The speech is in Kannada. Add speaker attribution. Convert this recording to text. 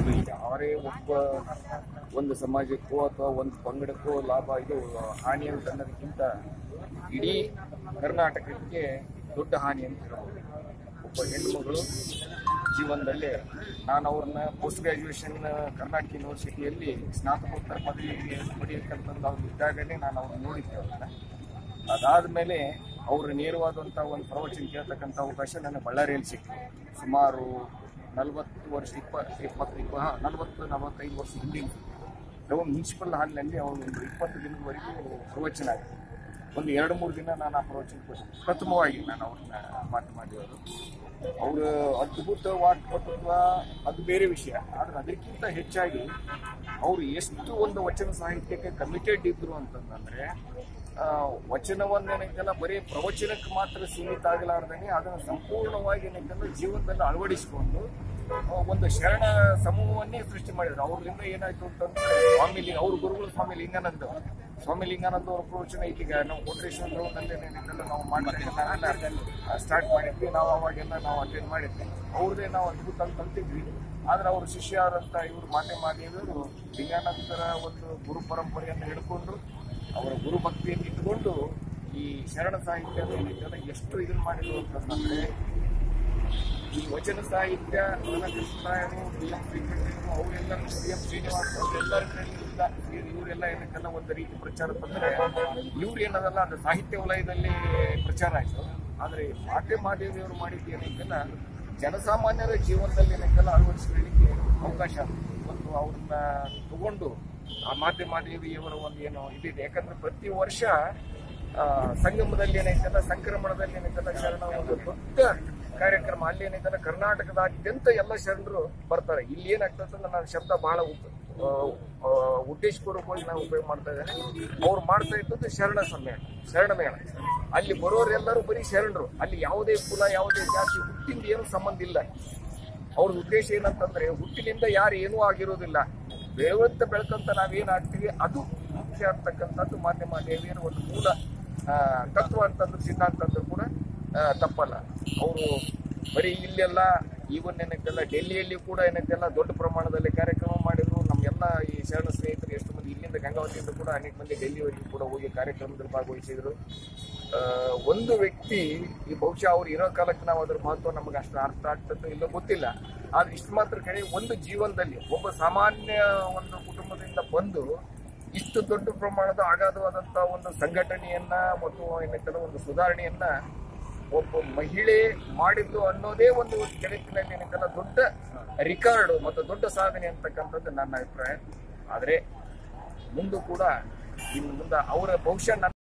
Speaker 1: ಇದು ಯಾರೇ ಒಬ್ಬ ಒಂದು ಸಮಾಜಕ್ಕೋ ಅಥವಾ ಒಂದು ಪಂಗಡಕ್ಕೋ ಲಾಭ ಇದು ಹಾನಿ ಅಂತ ಅನ್ನೋದಕ್ಕಿಂತ ಇಡೀ ಕರ್ನಾಟಕಕ್ಕೆ ದೊಡ್ಡ ಹಾನಿ ಅಂತ ಹೇಳ್ಬೋದು ಒಬ್ಬ ಹೆಣ್ಣುಮಗಳು ಜೀವನದಲ್ಲಿ ನಾನು ಅವ್ರನ್ನ ಪೋಸ್ಟ್ ಗ್ರಾಜುಯೇಷನ್ ಕರ್ನಾಟಕ ಯೂನಿವರ್ಸಿಟಿಯಲ್ಲಿ ಸ್ನಾತಕೋತ್ತರ ಪದವಿ ಪಡೆಯಕ್ಕಂತಂದು ಅವ್ರು ಇದ್ದಾಗಲೇ ನಾನು ಅವ್ರನ್ನ ನೋಡಿದ್ದೆ ಅವ್ರನ್ನ ಅದಾದ್ಮೇಲೆ ಅವರು ನೇರವಾದಂಥ ಒಂದು ಪ್ರವಚನ ಕೇಳ್ತಕ್ಕಂಥ ಅವಕಾಶ ನನಗೆ ಬಳ್ಳಾರಿಯಲ್ಲಿ ಸಿಕ್ತು ಸುಮಾರು ನಲವತ್ತು ವರ್ಷ ಇಪ್ಪ ಇಪ್ಪತ್ತು ಇಪ್ಪ ಹಾಂ ನಲವತ್ತು ನಲವತ್ತೈದು ವರ್ಷ ಹಿಂದಿನ ನಾವು ಮುನ್ಸಿಪಲ್ ಹಾಲ್ನಲ್ಲಿ ಅವರು ಒಂದು ಇಪ್ಪತ್ತು ದಿನದವರೆಗೂ ಪ್ರವಚನ ಆಗಿದೆ ಒಂದು ಎರಡು ಮೂರು ದಿನ ನಾನು ಆ ಪ್ರವಚನ ಕೊಟ್ಟೆ. ಪ್ರಥಮವಾಗಿ ನಾನು ಅವ್ರನ್ನ ಮಾತು ಮಾಡಿರೋದು ಅವರ ಅದ್ಭುತ ವಾಕ್ಪಟುತ್ವ ಅದು ಬೇರೆ ವಿಷಯ ಆದ್ರೆ ಅದಕ್ಕಿಂತ ಹೆಚ್ಚಾಗಿ ಅವರು ಎಷ್ಟು ಒಂದು ವಚನ ಸಾಹಿತ್ಯಕ್ಕೆ ಕಮಿಟೆಡ್ ಇದ್ರು ಅಂತಂದ್ರೆ ಆ, ವಚನವನ್ನೇನೈತಲ್ಲ ಬರೀ ಪ್ರವಚನಕ್ಕೆ ಮಾತ್ರ ಸೀಮಿತ ಆಗಲಾರ್ದಂಗೆ ಅದನ್ನು ಸಂಪೂರ್ಣವಾಗಿ ಏನೈತಲ್ಲ ಜೀವನದಲ್ಲಿ ಅಳವಡಿಸಿಕೊಂಡು ಆ, ಒಂದು ಶರಣ ಸಮೂಹವನ್ನೇ ಸೃಷ್ಟಿ ಮಾಡಿದ್ರು ಅವ್ರಿಂದ ಏನಾಯ್ತು ಅಂತಂದ್ರೆ ಸ್ವಾಮಿ ಲಿ- ಅವ್ರ ಗುರುಗಳು ಸ್ವಾಮಿ ಲಿಂಗಾನಂದ ಸ್ವಾಮಿ ಲಿಂಗಾನಂದ ಅವ್ರ ಪ್ರವಚನ ಇದೀಗ ನಾವು ಕೋಟೇಶ್ವರ ಗ್ರೌಂಡ್ನಲ್ಲಿ ಏನೇನಿದ್ದಲ್ಲ ನಾವು ಮಾಡ್ತಾ ಸ್ಟಾರ್ಟ್ ಮಾಡಿದ್ವಿ ನಾವು ಅವಾಗೆಲ್ಲ ನಾವು ಅಟೆಂಡ್ ಮಾಡಿದ್ವಿ ಅವ್ರದೇ ನಾವು ಅದ್ಭುತ ಅಂತ ಅಂತಿದ್ವಿ ಆದ್ರೆ ಅವ್ರ ಶಿಷ್ಯರಂತ ಇವರು ಮಾತೆ ಮಾದೇವಿಯವರು ಲಿಂಗಾನಂದರ ಒಂದು ಗುರು ಪರಂಪರೆಯನ್ನು ಹಿಡ್ಕೊಂಡು ಅವರ ಗುರು ಭಕ್ತಿಯನ್ನು ಇಟ್ಟುಕೊಂಡು ಈ ಶರಣ ಸಾಹಿತ್ಯದ ಏನಿದೆ ಎಷ್ಟು ಇದನ್ನ ಮಾಡಿದ್ರು ಅಂತಂದ್ರೆ ಈ ವಚನ ಸಾಹಿತ್ಯ ಕೃಷ್ಣರಾಯರು ಡಿ ಎಂ ಶ್ರೀಕಂಠರು ಅವರೆಲ್ಲರೂ ಡಿ ಎಂ ಶ್ರೀನಿವಾಸ್ ಅವರೆಲ್ಲರ ಕೈಯಿಂದ ಇವರೆಲ್ಲ ಏನಕ್ಕೆಲ್ಲ ಒಂದು ರೀತಿ ಪ್ರಚಾರ ತಂದ್ರೆ ಇವ್ರು ಏನದಲ್ಲ ಅದು ಸಾಹಿತ್ಯ ವಲಯದಲ್ಲಿ ಪ್ರಚಾರ ಆಯ್ತು ಆದ್ರೆ ಮಾತೆ ಮಹಾದೇವಿಯವರು ಮಾಡಿದ್ದು ಏನಕ್ಕೆಲ್ಲ ಜನಸಾಮಾನ್ಯರ ಜೀವನದಲ್ಲಿ ಏನಕ್ಕೆಲ್ಲ ಅಳವಡಿಸಿಕೊಳ್ಳಿಕ್ಕೆ ಅವಕಾಶ ಮತ್ತು ಅವ್ರನ್ನ ತಗೊಂಡು ಆ ಮಾತೆ ಮಹಾದೇವಿಯವರ ಒಂದು ಏನು ಇದಿದೆ ಯಾಕಂದ್ರೆ ಪ್ರತಿ ವರ್ಷ ಆ, ಸಂಗಮದಲ್ಲಿ ಏನೈತಲ್ಲ ಸಂಕ್ರಮಣದಲ್ಲಿ ಏನೈತಲ್ಲ ಶರಣ ಒಂದು ದೊಡ್ಡ ಕಾರ್ಯಕ್ರಮ ಅಲ್ಲಿ ಏನೈತಲ್ಲ ಕರ್ನಾಟಕದಾದ್ಯಂತ ಎಲ್ಲ ಶರಣರು ಬರ್ತಾರೆ ಇಲ್ಲಿ ಏನಾಗ್ತದೆ ನಾನು ಶಬ್ದ ಬಹಳ ಉಪ- ಆ, ಆ, ಉದ್ದೇಶಪೂರ್ವಕವಾಗಿ ನಾವು ಉಪಯೋಗ ಮಾಡ್ತಾ ಇದ್ದೇನೆ ಅವ್ರು ಮಾಡ್ತಾ ಇದ್ದದ್ದು ಶರಣ ಸಮ್ಮೇಳನ ಶರಣ ಮೇಳ ಅಲ್ಲಿ ಬರೋರೆಲ್ಲರೂ ಬರೀ ಶರಣರು ಅಲ್ಲಿ ಯಾವುದೇ ಕುಲ ಯಾವುದೇ ಜಾತಿ ಹುಟ್ಟಿಂದ ಏನು ಸಂಬಂಧ ಇಲ್ಲ ಅವ್ರ ಉದ್ದೇಶ ಏನಂತಂದ್ರೆ ಹುಟ್ಟಿನಿಂದ ಯಾರು ಏನೂ ಆಗಿರೋದಿಲ್ಲ ಬೆಳೆವಂತ ಬೆಳ್ಕಂತ ನಾವೇನಾಗ್ತೀವಿ ಅದು ಮುಖ್ಯ ಅಂತಕ್ಕಂಥದ್ದು ಮಾಧ್ಯಮ ದೇವಿಯರ ಒಂದು ಮೂಲ ಆ, ತತ್ವ ಅಂತಂದ್ರೆ ಸಿದ್ಧಾಂತ ಅಂದ್ರೂ ಕೂಡ ಆ, ತಪ್ಪಲ್ಲ ಅವರು ಬರೀ ಇಲ್ಲೆಲ್ಲ ಈವನ್ ಏನಕ್ಕೆಲ್ಲ ಡೆಲ್ಲಿಯಲ್ಲಿ ಕೂಡ ಏನಕ್ಕೆಲ್ಲ ದೊಡ್ಡ ಪ್ರಮಾಣದಲ್ಲಿ ಕಾರ್ಯಕ್ರಮ ಮಾಡಿದ್ರು ನಮ್ಗೆಲ್ಲ ಈ ಶರಣ ಸ್ನೇಹಿತರು ಎಷ್ಟು ಮಂದಿ ಇಲ್ಲಿಂದ ಗಂಗಾವತಿಯಿಂದ ಕೂಡ ಅನೇಕ ಮಂದಿ ಡೆಲ್ಲಿವರೆಗೂ ಕೂಡ ಹೋಗಿ ಕಾರ್ಯಕ್ರಮದಲ್ಲಿ ಭಾಗವಹಿಸಿದ್ರು ಆ, ಒಂದು ವ್ಯಕ್ತಿ ಈ ಬಹುಶಃ ಅವ್ರು ಇರೋ ಕಾಲಕ್ಕೆ ನಾವು ಅದ್ರ ಮಹತ್ವ ನಮಗೆ ಅಷ್ಟು ಅರ್ಥ ಆಗ್ತದೆ ಇಲ್ಲೋ ಗೊತ್ತಿಲ್ಲ ಆದ್ರೆ ಇಷ್ಟು ಮಾತ್ರ ಕಡೆ ಒಂದು ಜೀವನದಲ್ಲಿ ಒಬ್ಬ ಸಾಮಾನ್ಯ ಒಂದು ಕುಟುಂಬದಿಂದ ಬಂದು ಇಷ್ಟು ದೊಡ್ಡ ಪ್ರಮಾಣದ ಅಗಾಧವಾದಂತಹ ಒಂದು ಸಂಘಟನೆಯನ್ನ ಮತ್ತು ಏನಂತಾರೆ ಒಂದು ಸುಧಾರಣೆಯನ್ನ ಒಬ್ಬ ಮಹಿಳೆ ಮಾಡಿದ್ದು ಅನ್ನೋದೇ ಒಂದು ಜಗತ್ತಿನಲ್ಲಿ ಏನಂತಲ್ಲ ದೊಡ್ಡ ರಿಕಾರ್ಡ್ ಮತ್ತು ದೊಡ್ಡ ಸಾಧನೆ ಅಂತಕ್ಕಂಥದ್ದು ನನ್ನ ಅಭಿಪ್ರಾಯ ಆದ್ರೆ ಮುಂದೂ ಕೂಡ ಇನ್ನು ಮುಂದೆ ಅವರ ಬಹುಶಃ ನನ್ನ